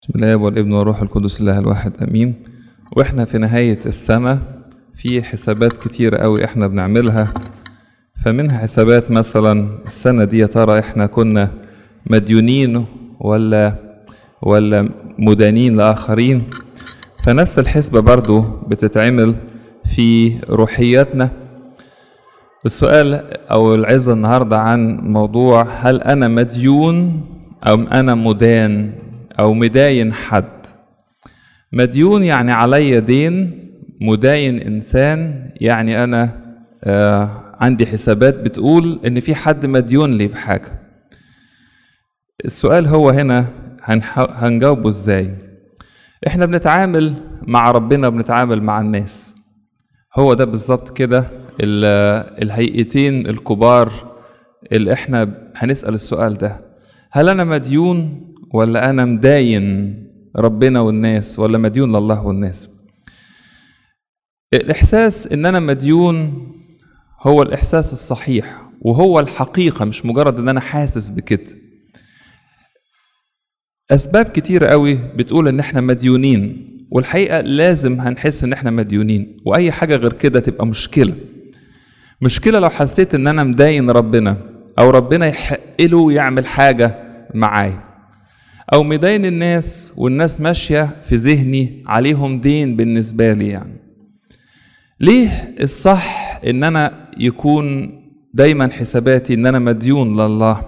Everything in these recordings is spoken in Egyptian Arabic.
بسم الله والابن والروح القدس الله الواحد امين واحنا في نهايه السنه في حسابات كتيره قوي احنا بنعملها فمنها حسابات مثلا السنه دي يا ترى احنا كنا مديونين ولا ولا مدانين لاخرين فنفس الحسبه برضو بتتعمل في روحياتنا السؤال او العظه النهارده عن موضوع هل انا مديون او انا مدان او مداين حد مديون يعني عليا دين مداين انسان يعني انا آه عندي حسابات بتقول ان في حد مديون لي بحاجه السؤال هو هنا هنجاوبه ازاي احنا بنتعامل مع ربنا بنتعامل مع الناس هو ده بالظبط كده الهيئتين الكبار اللي احنا هنسأل السؤال ده هل انا مديون ولا انا مداين ربنا والناس ولا مديون لله والناس الاحساس ان انا مديون هو الاحساس الصحيح وهو الحقيقه مش مجرد ان انا حاسس بكده اسباب كتير قوي بتقول ان احنا مديونين والحقيقه لازم هنحس ان احنا مديونين واي حاجه غير كده تبقى مشكله مشكله لو حسيت ان انا مداين ربنا او ربنا يحق له يعمل حاجه معايا او مداين الناس والناس ماشيه في ذهني عليهم دين بالنسبه لي يعني ليه الصح ان انا يكون دايما حساباتي ان انا مديون لله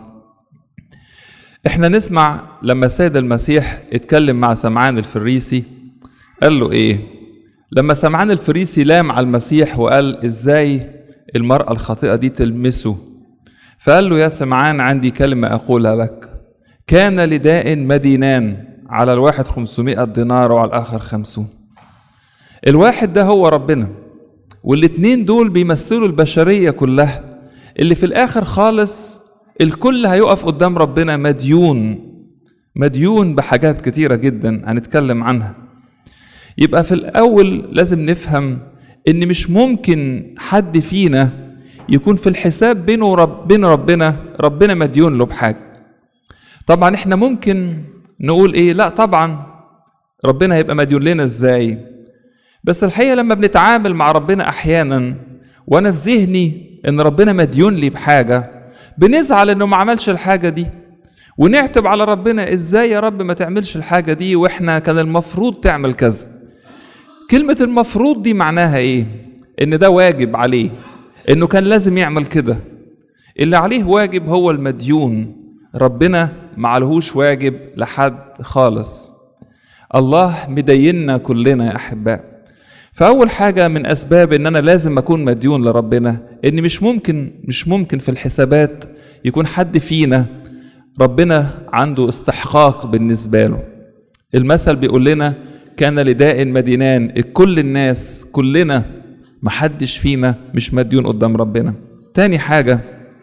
احنا نسمع لما السيد المسيح اتكلم مع سمعان الفريسي قال له ايه لما سمعان الفريسي لام على المسيح وقال ازاي المرأة الخاطئة دي تلمسه فقال له يا سمعان عندي كلمة أقولها لك كان لداء مدينان على الواحد خمسمائة دينار وعلى الآخر خمسون الواحد ده هو ربنا والاتنين دول بيمثلوا البشرية كلها اللي في الآخر خالص الكل هيقف قدام ربنا مديون مديون بحاجات كتيرة جدا هنتكلم عنها يبقى في الأول لازم نفهم إن مش ممكن حد فينا يكون في الحساب بينه ورب بين ربنا ربنا مديون له بحاجة طبعا احنا ممكن نقول ايه لا طبعا ربنا هيبقى مديون لنا ازاي بس الحقيقة لما بنتعامل مع ربنا أحيانا وأنا في ذهني إن ربنا مديون لي بحاجة بنزعل إنه ما عملش الحاجة دي ونعتب على ربنا ازاي يا رب ما تعملش الحاجة دي واحنا كان المفروض تعمل كذا كلمة المفروض دي معناها ايه ان ده واجب عليه انه كان لازم يعمل كده اللي عليه واجب هو المديون ربنا معلهوش واجب لحد خالص الله مديننا كلنا يا احباء فاول حاجه من اسباب ان انا لازم اكون مديون لربنا ان مش ممكن مش ممكن في الحسابات يكون حد فينا ربنا عنده استحقاق بالنسبه له المثل بيقول لنا كان لداء مدينان كل الناس كلنا محدش فينا مش مديون قدام ربنا تاني حاجة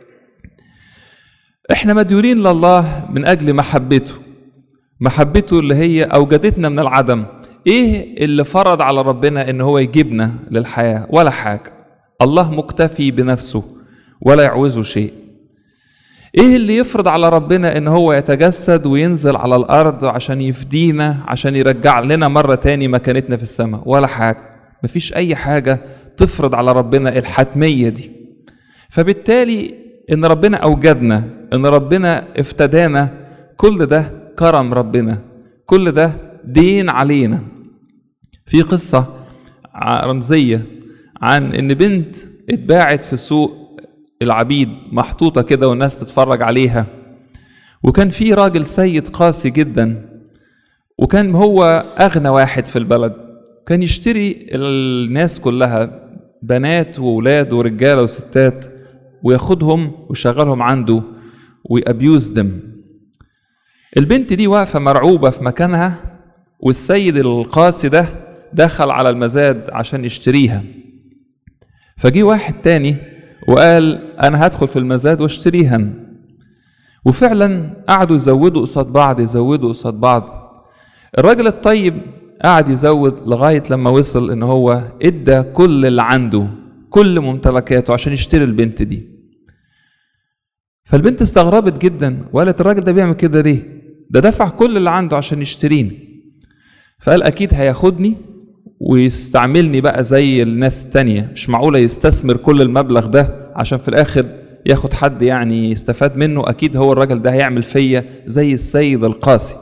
احنا مديونين لله من اجل محبته محبته اللي هي اوجدتنا من العدم ايه اللي فرض على ربنا ان هو يجيبنا للحياة ولا حاجة الله مكتفي بنفسه ولا يعوزه شيء ايه اللي يفرض على ربنا ان هو يتجسد وينزل على الارض عشان يفدينا عشان يرجع لنا مرة تاني مكانتنا في السماء ولا حاجة مفيش اي حاجة تفرض على ربنا الحتمية دي فبالتالي ان ربنا اوجدنا ان ربنا افتدانا كل ده كرم ربنا كل ده دين علينا في قصة رمزية عن ان بنت اتباعت في سوق العبيد محطوطة كده والناس تتفرج عليها وكان في راجل سيد قاسي جدا وكان هو أغنى واحد في البلد كان يشتري الناس كلها بنات وولاد ورجالة وستات وياخدهم ويشغلهم عنده ويأبيوز دم البنت دي واقفة مرعوبة في مكانها والسيد القاسي ده دخل على المزاد عشان يشتريها فجي واحد تاني وقال انا هدخل في المزاد واشتريها وفعلا قعدوا يزودوا قصاد بعض يزودوا قصاد بعض الراجل الطيب قعد يزود لغايه لما وصل ان هو ادى كل اللي عنده كل ممتلكاته عشان يشتري البنت دي فالبنت استغربت جدا وقالت الراجل ده بيعمل كده ليه ده دفع كل اللي عنده عشان يشتريني فقال اكيد هياخدني ويستعملني بقى زي الناس التانية مش معقولة يستثمر كل المبلغ ده عشان في الاخر ياخد حد يعني يستفاد منه اكيد هو الراجل ده هيعمل فيا زي السيد القاسي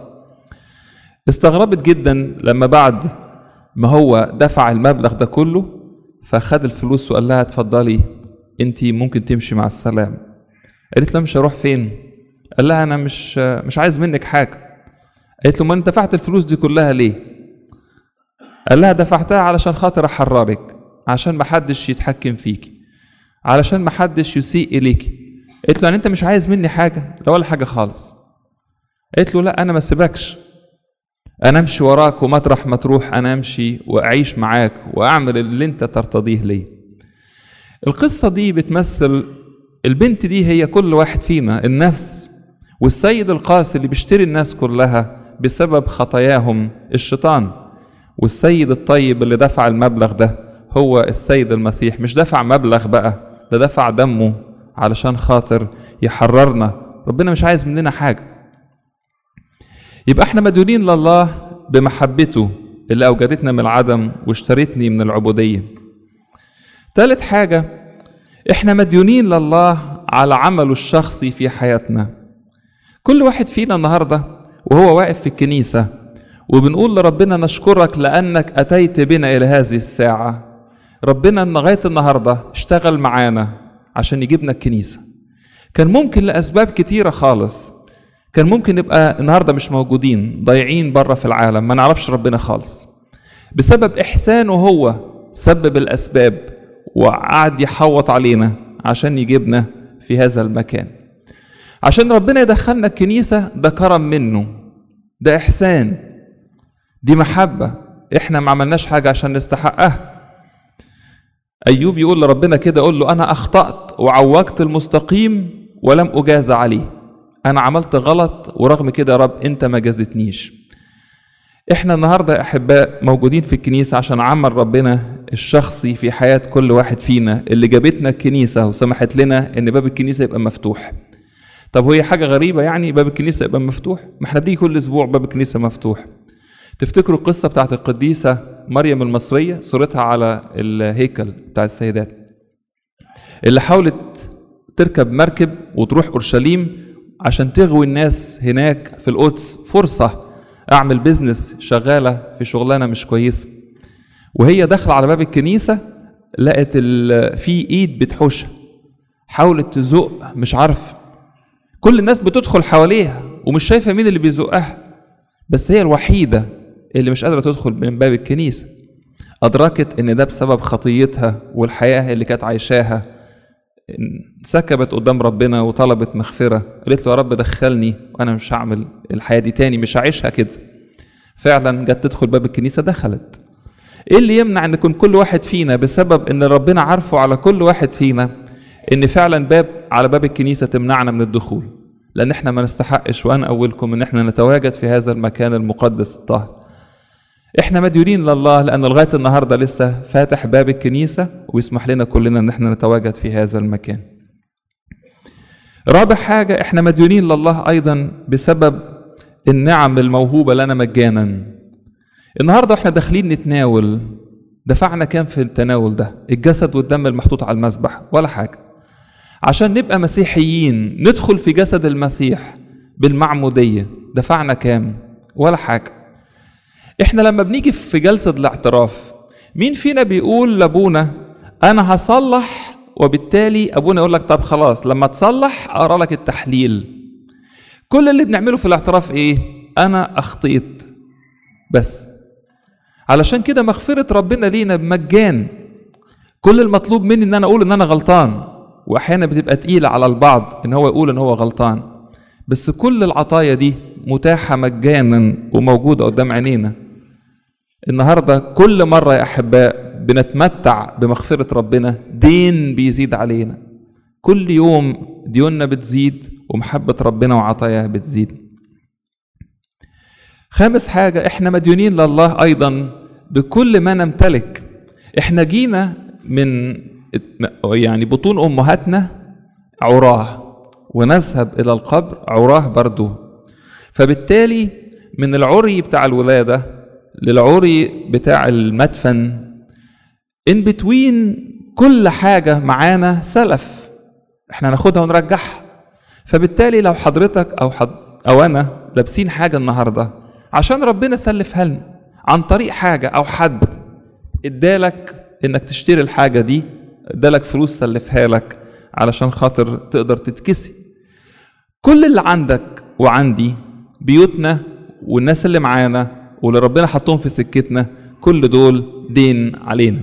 استغربت جدا لما بعد ما هو دفع المبلغ ده كله فخد الفلوس وقال لها اتفضلي انت ممكن تمشي مع السلام قالت له مش هروح فين قال لها انا مش مش عايز منك حاجه قالت له ما انت دفعت الفلوس دي كلها ليه قال لها دفعتها علشان خاطر احررك عشان ما حدش يتحكم فيكي علشان ما حدش يسيء اليكي قالت له يعني انت مش عايز مني حاجه لا ولا حاجه خالص قالت له لا انا ما سيبكش انا امشي وراك ومطرح ما تروح انا امشي واعيش معاك واعمل اللي انت ترتضيه لي القصه دي بتمثل البنت دي هي كل واحد فينا النفس والسيد القاسي اللي بيشتري الناس كلها بسبب خطاياهم الشيطان والسيد الطيب اللي دفع المبلغ ده هو السيد المسيح مش دفع مبلغ بقى ده دفع دمه علشان خاطر يحررنا ربنا مش عايز مننا حاجه يبقى احنا مديونين لله بمحبته اللي اوجدتنا من العدم واشترتني من العبوديه ثالث حاجه احنا مديونين لله على عمله الشخصي في حياتنا كل واحد فينا النهارده وهو واقف في الكنيسه وبنقول لربنا نشكرك لانك اتيت بنا الى هذه الساعه ربنا لغايه النهارده اشتغل معانا عشان يجيبنا الكنيسه كان ممكن لاسباب كتيره خالص كان ممكن نبقى النهارده مش موجودين ضايعين بره في العالم ما نعرفش ربنا خالص بسبب احسانه هو سبب الاسباب وقعد يحوط علينا عشان يجيبنا في هذا المكان عشان ربنا يدخلنا الكنيسه ده كرم منه ده احسان دي محبه احنا ما عملناش حاجه عشان نستحقها ايوب يقول لربنا كده يقول له انا اخطات وعوجت المستقيم ولم اجاز عليه انا عملت غلط ورغم كده يا رب انت ما جازتنيش احنا النهارده يا احباء موجودين في الكنيسه عشان عمل ربنا الشخصي في حياه كل واحد فينا اللي جابتنا الكنيسه وسمحت لنا ان باب الكنيسه يبقى مفتوح طب وهي حاجه غريبه يعني باب الكنيسه يبقى مفتوح ما احنا بنيجي كل اسبوع باب الكنيسه مفتوح تفتكروا القصه بتاعت القديسه مريم المصريه صورتها على الهيكل بتاع السيدات اللي حاولت تركب مركب وتروح اورشليم عشان تغوي الناس هناك في القدس فرصة أعمل بيزنس شغالة في شغلانة مش كويسة وهي داخلة على باب الكنيسة لقت في إيد بتحوشها حاولت تزق مش عارفة كل الناس بتدخل حواليها ومش شايفة مين اللي بيزقها بس هي الوحيدة اللي مش قادرة تدخل من باب الكنيسة أدركت إن ده بسبب خطيتها والحياة اللي كانت عايشاها سكبت قدام ربنا وطلبت مغفرة قالت له يا رب دخلني وأنا مش هعمل الحياة دي تاني مش هعيشها كده فعلا جت تدخل باب الكنيسة دخلت ايه اللي يمنع ان يكون كل واحد فينا بسبب ان ربنا عارفه على كل واحد فينا ان فعلا باب على باب الكنيسة تمنعنا من الدخول لان احنا ما نستحقش وانا اولكم ان احنا نتواجد في هذا المكان المقدس الطاهر احنا مديونين لله لان لغايه النهارده لسه فاتح باب الكنيسه ويسمح لنا كلنا ان احنا نتواجد في هذا المكان رابع حاجه احنا مديونين لله ايضا بسبب النعم الموهوبه لنا مجانا النهارده احنا داخلين نتناول دفعنا كام في التناول ده الجسد والدم المحطوط على المذبح ولا حاجه عشان نبقى مسيحيين ندخل في جسد المسيح بالمعموديه دفعنا كام ولا حاجه احنا لما بنيجي في جلسة الاعتراف مين فينا بيقول لابونا انا هصلح وبالتالي ابونا يقول لك طب خلاص لما تصلح اقرا لك التحليل كل اللي بنعمله في الاعتراف ايه انا اخطيت بس علشان كده مغفرة ربنا لينا بمجان كل المطلوب مني ان انا اقول ان انا غلطان واحيانا بتبقى تقيلة على البعض ان هو يقول ان هو غلطان بس كل العطايا دي متاحة مجانا وموجودة قدام عينينا النهارده كل مره يا احباء بنتمتع بمغفره ربنا دين بيزيد علينا كل يوم ديوننا بتزيد ومحبه ربنا وعطاياه بتزيد خامس حاجه احنا مديونين لله ايضا بكل ما نمتلك احنا جينا من يعني بطون امهاتنا عراه ونذهب الى القبر عراه برضه فبالتالي من العري بتاع الولادة للعري بتاع المدفن ان بتوين كل حاجة معانا سلف احنا ناخدها ونرجعها فبالتالي لو حضرتك او حد او انا لابسين حاجة النهاردة عشان ربنا سلفها لنا عن طريق حاجة او حد ادالك انك تشتري الحاجة دي ادالك فلوس سلفها لك علشان خاطر تقدر تتكسي كل اللي عندك وعندي بيوتنا والناس اللي معانا واللي ربنا حطهم في سكتنا كل دول دين علينا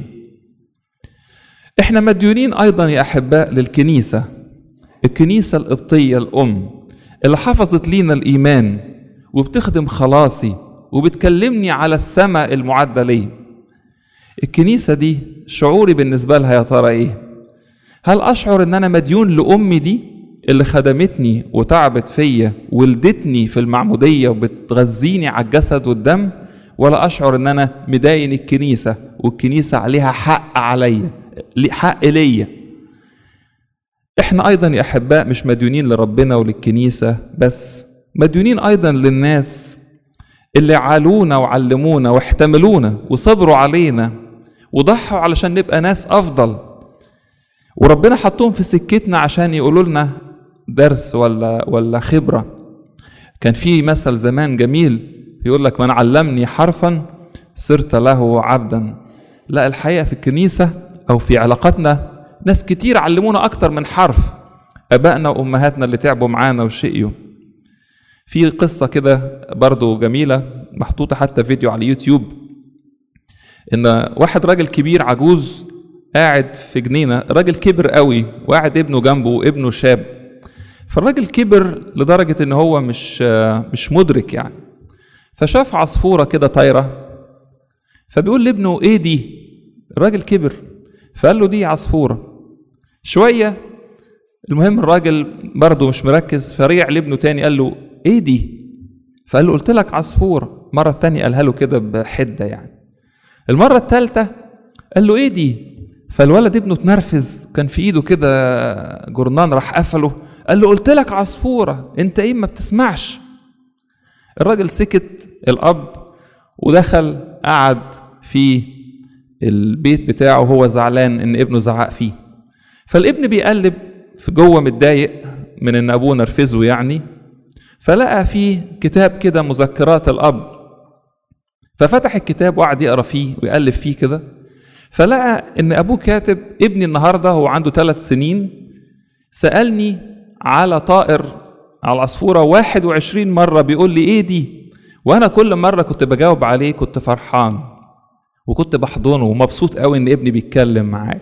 احنا مديونين ايضا يا احباء للكنيسه الكنيسه القبطيه الام اللي حفظت لينا الايمان وبتخدم خلاصي وبتكلمني على السماء المعده لي الكنيسه دي شعوري بالنسبه لها يا ترى ايه هل اشعر ان انا مديون لامي دي اللي خدمتني وتعبت فيا ولدتني في المعموديه وبتغذيني على الجسد والدم ولا اشعر ان انا مداين الكنيسه والكنيسه عليها حق عليا حق ليا احنا ايضا يا احباء مش مديونين لربنا وللكنيسه بس مديونين ايضا للناس اللي عالونا وعلمونا واحتملونا وصبروا علينا وضحوا علشان نبقى ناس افضل وربنا حطهم في سكتنا عشان يقولوا لنا درس ولا ولا خبره كان في مثل زمان جميل يقول لك من علمني حرفا صرت له عبدا لا الحقيقه في الكنيسه او في علاقاتنا ناس كتير علمونا اكتر من حرف ابائنا وامهاتنا اللي تعبوا معانا وشقيوا في قصة كده برضو جميلة محطوطة حتى فيديو على اليوتيوب إن واحد راجل كبير عجوز قاعد في جنينة راجل كبر قوي وقاعد ابنه جنبه وابنه شاب فالراجل كبر لدرجة إن هو مش مش مدرك يعني فشاف عصفورة كده طايرة فبيقول لابنه إيه دي؟ الراجل كبر فقال له دي عصفورة شوية المهم الراجل برضه مش مركز فرجع لابنه تاني قال له ايه دي فقال له قلت لك عصفورة مرة تانية قالها له كده بحدة يعني المرة التالتة قال له ايه دي فالولد ابنه اتنرفز كان في ايده كده جرنان راح قفله قال له قلت لك عصفورة انت ايه ما بتسمعش الراجل سكت الاب ودخل قعد في البيت بتاعه وهو زعلان ان ابنه زعق فيه فالابن بيقلب في جوه متضايق من ان ابوه نرفزه يعني فلقى فيه كتاب كده مذكرات الاب ففتح الكتاب وقعد يقرا فيه ويقلب فيه كده فلقى ان ابوه كاتب ابني النهارده هو عنده ثلاث سنين سالني على طائر على العصفوره 21 مره بيقول لي ايه دي وانا كل مره كنت بجاوب عليه كنت فرحان وكنت بحضنه ومبسوط قوي ان ابني بيتكلم معاه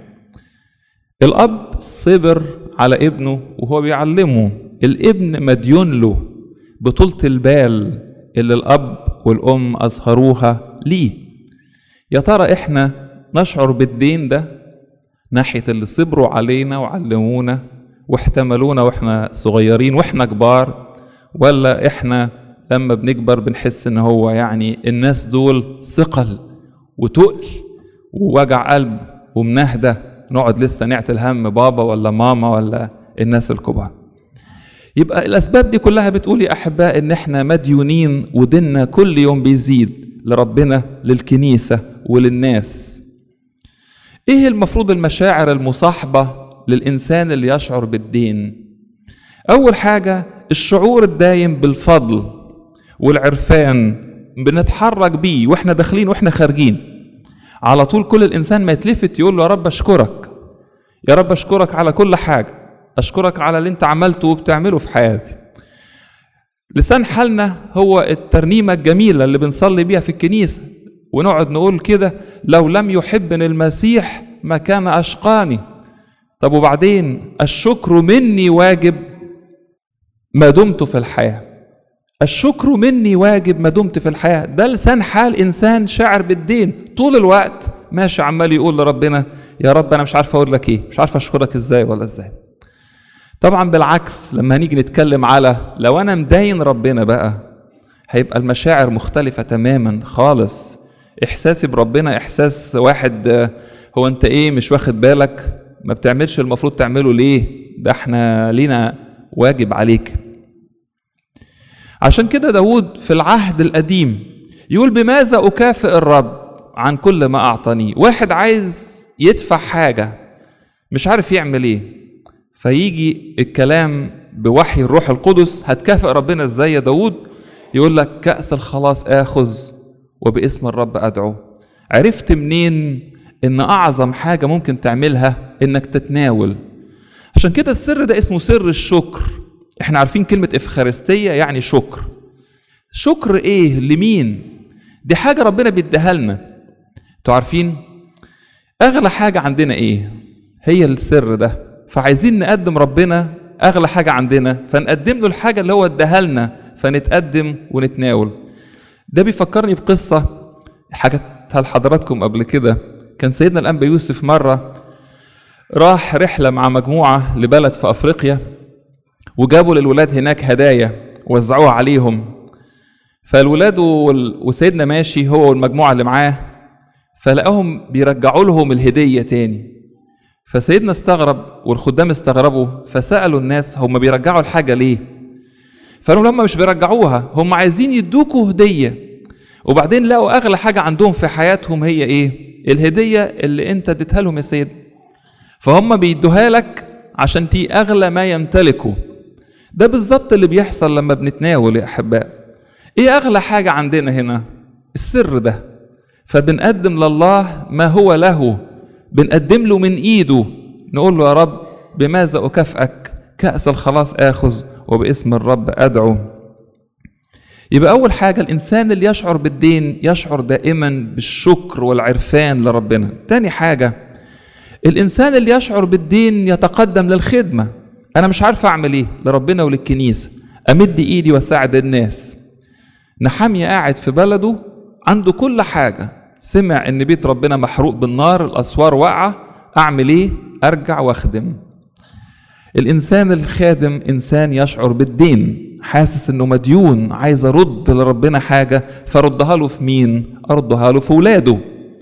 الاب صبر على ابنه وهو بيعلمه الابن مديون له بطولة البال اللي الاب والام اظهروها ليه يا ترى احنا نشعر بالدين ده ناحية اللي صبروا علينا وعلمونا واحتملونا واحنا صغيرين واحنا كبار ولا احنا لما بنكبر بنحس ان هو يعني الناس دول ثقل وتقل ووجع قلب ومنهده نقعد لسه نعتل هم بابا ولا ماما ولا الناس الكبار يبقى الاسباب دي كلها بتقول يا احباء ان احنا مديونين وديننا كل يوم بيزيد لربنا للكنيسه وللناس ايه المفروض المشاعر المصاحبه للانسان اللي يشعر بالدين اول حاجه الشعور الدايم بالفضل والعرفان بنتحرك بيه واحنا داخلين واحنا خارجين على طول كل الانسان ما يتلفت يقول له يا رب اشكرك يا رب اشكرك على كل حاجه اشكرك على اللي انت عملته وبتعمله في حياتي لسان حالنا هو الترنيمه الجميله اللي بنصلي بيها في الكنيسه ونقعد نقول كده لو لم يحبني المسيح ما كان اشقاني طب وبعدين الشكر مني واجب ما دمت في الحياه الشكر مني واجب ما دمت في الحياه ده لسان حال انسان شاعر بالدين طول الوقت ماشي عمال يقول لربنا يا رب انا مش عارف اقول لك ايه مش عارف اشكرك ازاي ولا ازاي طبعا بالعكس لما هنيجي نتكلم على لو انا مدين ربنا بقى هيبقى المشاعر مختلفه تماما خالص احساسي بربنا احساس واحد هو انت ايه مش واخد بالك ما بتعملش المفروض تعمله ليه ده احنا لينا واجب عليك عشان كده داود في العهد القديم يقول بماذا أكافئ الرب عن كل ما أعطاني واحد عايز يدفع حاجة مش عارف يعمل ايه فيجي الكلام بوحي الروح القدس هتكافئ ربنا ازاي يا داود يقول لك كأس الخلاص آخذ وباسم الرب أدعو عرفت منين إن أعظم حاجة ممكن تعملها إنك تتناول عشان كده السر ده اسمه سر الشكر احنا عارفين كلمة إفخارستية يعني شكر شكر ايه لمين دي حاجة ربنا بيديها لنا انتوا عارفين اغلى حاجة عندنا ايه هي السر ده فعايزين نقدم ربنا اغلى حاجة عندنا فنقدم له الحاجة اللي هو اداها لنا فنتقدم ونتناول ده بيفكرني بقصة حكيتها لحضراتكم قبل كده كان سيدنا الأنبا يوسف مرة راح رحلة مع مجموعة لبلد في أفريقيا وجابوا للولاد هناك هدايا وزعوها عليهم فالولاد وال- وسيدنا ماشي هو والمجموعة اللي معاه فلقاهم بيرجعوا لهم الهدية تاني فسيدنا استغرب والخدام استغربوا فسألوا الناس هم بيرجعوا الحاجة ليه فقالوا لهم مش بيرجعوها هم عايزين يدوكوا هدية وبعدين لقوا أغلى حاجة عندهم في حياتهم هي إيه الهدية اللي أنت اديتها لهم يا سيد فهم بيدوها لك عشان دي أغلى ما يمتلكوا ده بالظبط اللي بيحصل لما بنتناول يا أحباء إيه أغلى حاجة عندنا هنا السر ده فبنقدم لله ما هو له بنقدم له من ايده نقول له يا رب بماذا اكافئك كاس الخلاص اخذ وباسم الرب ادعو يبقى اول حاجه الانسان اللي يشعر بالدين يشعر دائما بالشكر والعرفان لربنا تاني حاجه الانسان اللي يشعر بالدين يتقدم للخدمه انا مش عارف اعمل ايه لربنا وللكنيسه امد ايدي واساعد الناس نحامية قاعد في بلده عنده كل حاجة سمع ان بيت ربنا محروق بالنار الاسوار واقعة اعمل ايه ارجع واخدم الانسان الخادم انسان يشعر بالدين حاسس انه مديون عايز ارد لربنا حاجة فردها له في مين اردها له في ولاده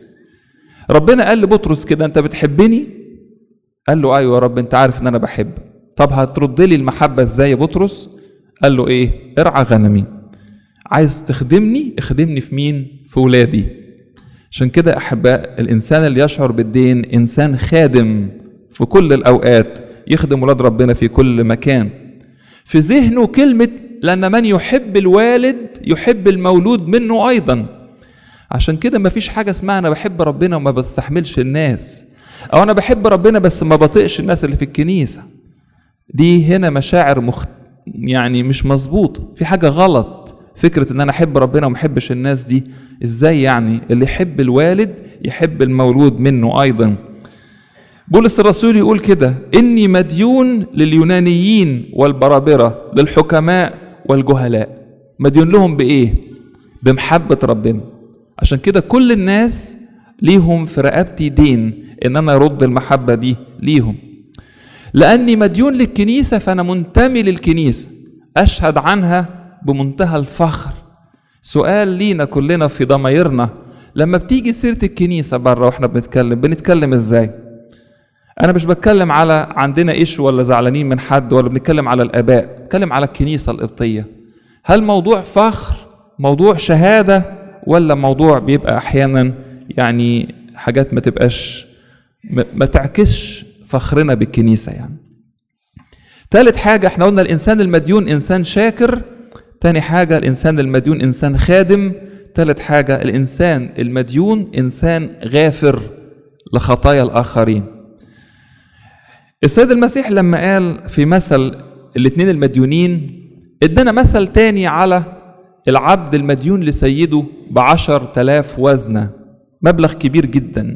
ربنا قال لبطرس كده انت بتحبني قال له ايوه يا رب انت عارف ان انا بحب طب هترد لي المحبة ازاي يا بطرس قال له ايه ارعى غنمي عايز تخدمني اخدمني في مين في ولادي عشان كده احباء الانسان اللي يشعر بالدين انسان خادم في كل الاوقات يخدم ولاد ربنا في كل مكان في ذهنه كلمة لأن من يحب الوالد يحب المولود منه أيضا عشان كده مفيش حاجة اسمها أنا بحب ربنا وما بستحملش الناس أو أنا بحب ربنا بس ما بطيقش الناس اللي في الكنيسة دي هنا مشاعر مخت... يعني مش مظبوط في حاجة غلط فكرة ان انا احب ربنا وما احبش الناس دي ازاي يعني اللي يحب الوالد يحب المولود منه ايضا بولس الرسول يقول كده اني مديون لليونانيين والبرابرة للحكماء والجهلاء مديون لهم بايه بمحبة ربنا عشان كده كل الناس ليهم في رقبتي دين ان انا ارد المحبة دي ليهم لاني مديون للكنيسة فانا منتمي للكنيسة اشهد عنها بمنتهى الفخر سؤال لينا كلنا في ضمايرنا لما بتيجي سيرة الكنيسة بره واحنا بنتكلم بنتكلم ازاي انا مش بتكلم على عندنا ايش ولا زعلانين من حد ولا بنتكلم على الاباء بتكلم على الكنيسة القبطية هل موضوع فخر موضوع شهادة ولا موضوع بيبقى احيانا يعني حاجات ما تبقاش ما ما تعكسش فخرنا بالكنيسة يعني ثالث حاجة احنا قلنا الإنسان المديون إنسان شاكر تاني حاجة الإنسان المديون إنسان خادم تالت حاجة الإنسان المديون إنسان غافر لخطايا الآخرين السيد المسيح لما قال في مثل الاتنين المديونين ادانا مثل تاني على العبد المديون لسيده بعشر تلاف وزنة مبلغ كبير جدا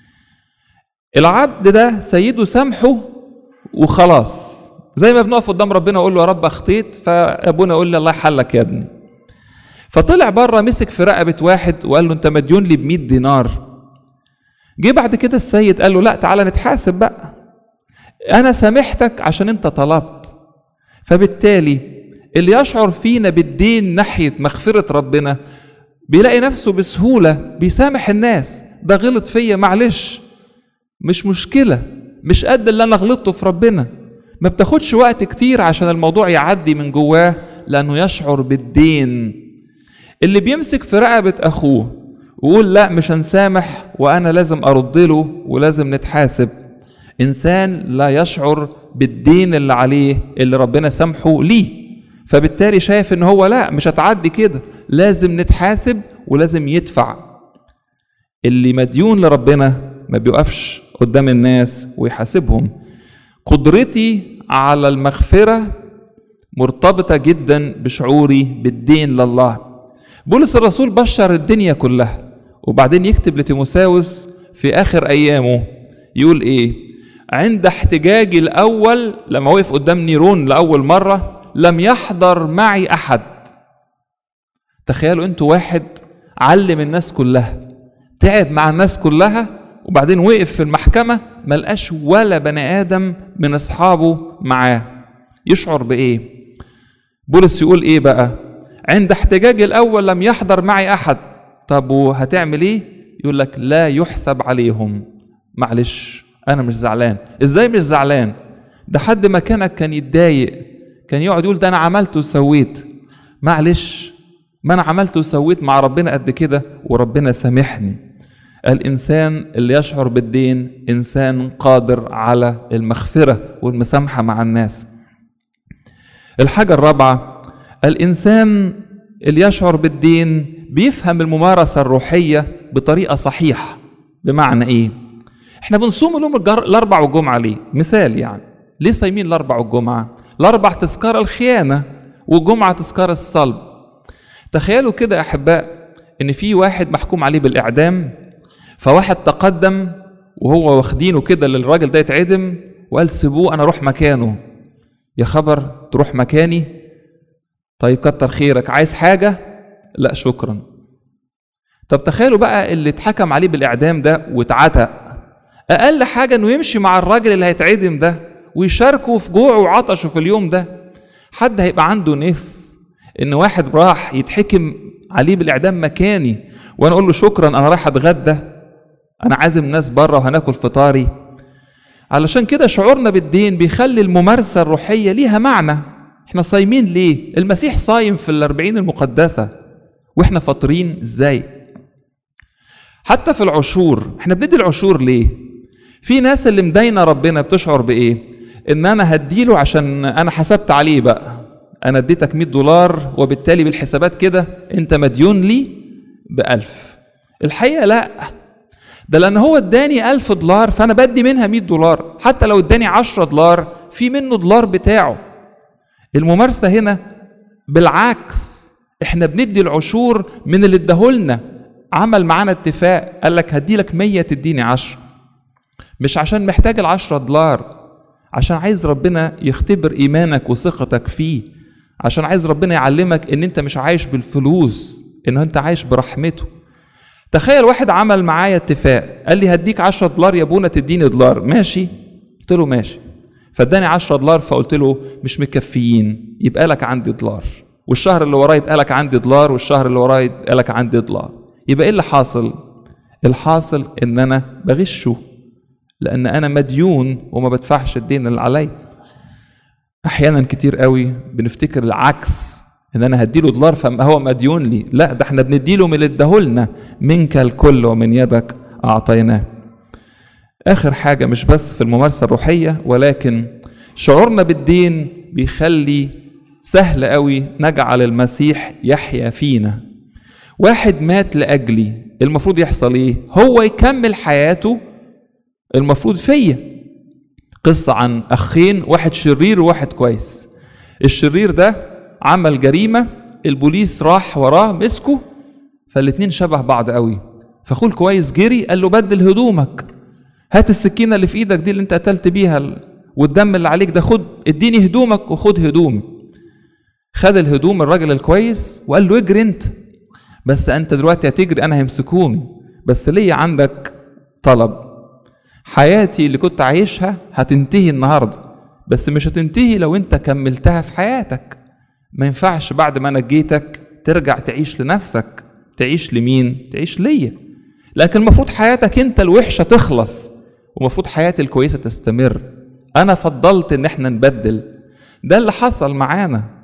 العبد ده سيده سامحه وخلاص زي ما بنقف قدام ربنا اقول له يا رب اخطيت فابونا يقول لي الله يحلك يا ابني فطلع بره مسك في رقبه واحد وقال له انت مديون لي ب 100 دينار جه بعد كده السيد قال له لا تعالى نتحاسب بقى انا سامحتك عشان انت طلبت فبالتالي اللي يشعر فينا بالدين ناحيه مغفره ربنا بيلاقي نفسه بسهوله بيسامح الناس ده غلط فيا معلش مش مشكله مش قد اللي انا غلطته في ربنا ما بتاخدش وقت كتير عشان الموضوع يعدي من جواه لانه يشعر بالدين اللي بيمسك في رقبه اخوه ويقول لا مش هنسامح وانا لازم ارد له ولازم نتحاسب انسان لا يشعر بالدين اللي عليه اللي ربنا سامحه ليه فبالتالي شايف ان هو لا مش هتعدي كده لازم نتحاسب ولازم يدفع اللي مديون لربنا ما بيقفش قدام الناس ويحاسبهم قدرتي على المغفرة مرتبطة جدا بشعوري بالدين لله بولس الرسول بشر الدنيا كلها وبعدين يكتب لتيموساوس في آخر أيامه يقول إيه عند احتجاجي الأول لما وقف قدام نيرون لأول مرة لم يحضر معي أحد تخيلوا أنتوا واحد علم الناس كلها تعب مع الناس كلها وبعدين وقف في المحكمة ملقاش ولا بني آدم من أصحابه معاه يشعر بإيه بولس يقول إيه بقى عند احتجاجي الأول لم يحضر معي أحد طب وهتعمل إيه يقول لك لا يحسب عليهم معلش أنا مش زعلان إزاي مش زعلان ده حد مكانك كان يتضايق كان يقعد يقول ده أنا عملت وسويت معلش ما أنا عملت وسويت مع ربنا قد كده وربنا سامحني الإنسان اللي يشعر بالدين إنسان قادر على المغفرة والمسامحة مع الناس الحاجة الرابعة الإنسان اللي يشعر بالدين بيفهم الممارسة الروحية بطريقة صحيحة بمعنى إيه؟ إحنا بنصوم اليوم الأربع والجمعة ليه؟ مثال يعني ليه صايمين الأربع والجمعة؟ الأربع تذكار الخيانة والجمعة تذكار الصلب تخيلوا كده يا أحباء إن في واحد محكوم عليه بالإعدام فواحد تقدم وهو واخدينه كده للراجل ده يتعدم وقال سيبوه انا اروح مكانه يا خبر تروح مكاني طيب كتر خيرك عايز حاجه لا شكرا طب تخيلوا بقى اللي اتحكم عليه بالاعدام ده واتعتق اقل حاجه انه يمشي مع الراجل اللي هيتعدم ده ويشاركه في جوعه وعطشه في اليوم ده حد هيبقى عنده نفس ان واحد راح يتحكم عليه بالاعدام مكاني وانا اقول له شكرا انا رايح اتغدى انا عازم ناس بره وهناكل فطاري علشان كده شعورنا بالدين بيخلي الممارسة الروحية ليها معنى احنا صايمين ليه المسيح صايم في الاربعين المقدسة واحنا فاطرين ازاي حتى في العشور احنا بندي العشور ليه في ناس اللي مداينة ربنا بتشعر بايه ان انا هديله عشان انا حسبت عليه بقى انا اديتك 100 دولار وبالتالي بالحسابات كده انت مديون لي بألف الحقيقة لا ده لان هو اداني ألف دولار فانا بدي منها 100 دولار حتى لو اداني 10 دولار في منه دولار بتاعه الممارسه هنا بالعكس احنا بندي العشور من اللي اداهولنا عمل معانا اتفاق قال لك هدي لك 100 تديني 10 مش عشان محتاج ال 10 دولار عشان عايز ربنا يختبر ايمانك وثقتك فيه عشان عايز ربنا يعلمك ان انت مش عايش بالفلوس ان انت عايش برحمته تخيل واحد عمل معايا اتفاق قال لي هديك 10 دولار يا ابونا تديني دولار ماشي قلت له ماشي فاداني 10 دولار فقلت له مش مكفيين يبقى لك عندي دولار والشهر اللي ورايا يبقى لك عندي دولار والشهر اللي ورايا يبقى لك عندي دولار يبقى ايه اللي حاصل الحاصل ان انا بغشه لان انا مديون وما بدفعش الدين اللي عليا احيانا كتير قوي بنفتكر العكس ان انا هديله دولار فما هو مديون لي لا ده احنا بنديله من اللي اداهولنا منك الكل ومن يدك اعطيناه اخر حاجه مش بس في الممارسه الروحيه ولكن شعورنا بالدين بيخلي سهل قوي نجعل المسيح يحيا فينا واحد مات لاجلي المفروض يحصل ايه هو يكمل حياته المفروض فيا قصة عن أخين واحد شرير وواحد كويس الشرير ده عمل جريمة البوليس راح وراه مسكه فالاتنين شبه بعض قوي فاخوه الكويس جري قال له بدل هدومك هات السكينة اللي في ايدك دي اللي انت قتلت بيها والدم اللي عليك ده خد اديني هدومك وخد هدومي خد الهدوم الراجل الكويس وقال له اجري انت بس انت دلوقتي هتجري انا هيمسكوني بس ليا عندك طلب حياتي اللي كنت عايشها هتنتهي النهارده بس مش هتنتهي لو انت كملتها في حياتك ما ينفعش بعد ما نجيتك ترجع تعيش لنفسك تعيش لمين تعيش ليا لكن المفروض حياتك انت الوحشه تخلص ومفروض حياتي الكويسه تستمر انا فضلت ان احنا نبدل ده اللي حصل معانا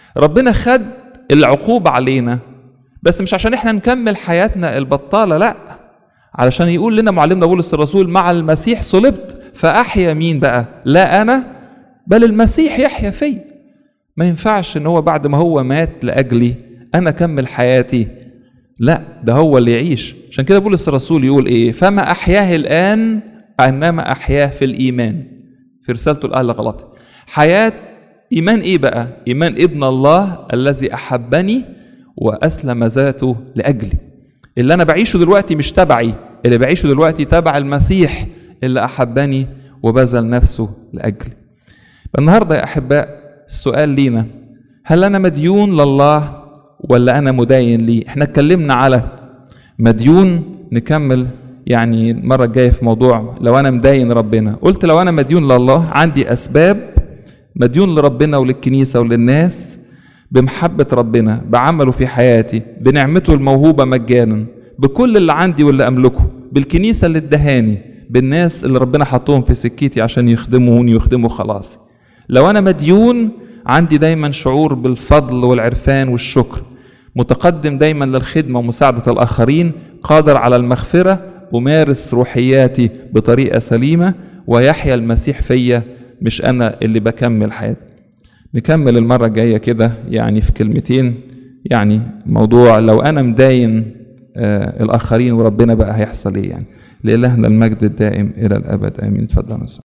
ربنا خد العقوبة علينا بس مش عشان احنا نكمل حياتنا البطالة لا علشان يقول لنا معلمنا بولس الرسول مع المسيح صلبت فأحيا مين بقى لا أنا بل المسيح يحيا فيا ما ينفعش ان هو بعد ما هو مات لأجلي أنا أكمل حياتي لا ده هو اللي يعيش عشان كده بولس الرسول يقول ايه فما أحياه الآن انما احياه في الايمان في رسالته الاهل غلط حياه ايمان ايه بقى ايمان ابن الله الذي احبني واسلم ذاته لاجلي اللي انا بعيشه دلوقتي مش تبعي اللي بعيشه دلوقتي تبع المسيح اللي احبني وبذل نفسه لاجلي النهارده يا احباء السؤال لينا هل انا مديون لله ولا انا مدين ليه احنا اتكلمنا على مديون نكمل يعني المره الجايه في موضوع لو انا مدين ربنا قلت لو انا مديون لله عندي اسباب مديون لربنا وللكنيسه وللناس بمحبه ربنا بعمله في حياتي بنعمته الموهوبه مجانا بكل اللي عندي واللي املكه بالكنيسه اللي ادهاني بالناس اللي ربنا حطهم في سكتي عشان يخدموني ويخدموا خلاص لو انا مديون عندي دايما شعور بالفضل والعرفان والشكر متقدم دايما للخدمه ومساعده الاخرين قادر على المغفره أمارس روحياتي بطريقة سليمة ويحيا المسيح فيا مش أنا اللي بكمل حياتي نكمل المرة الجاية كده يعني في كلمتين يعني موضوع لو أنا مداين آه الآخرين وربنا بقى هيحصل إيه يعني لإلهنا المجد الدائم إلى الأبد آمين اتفضل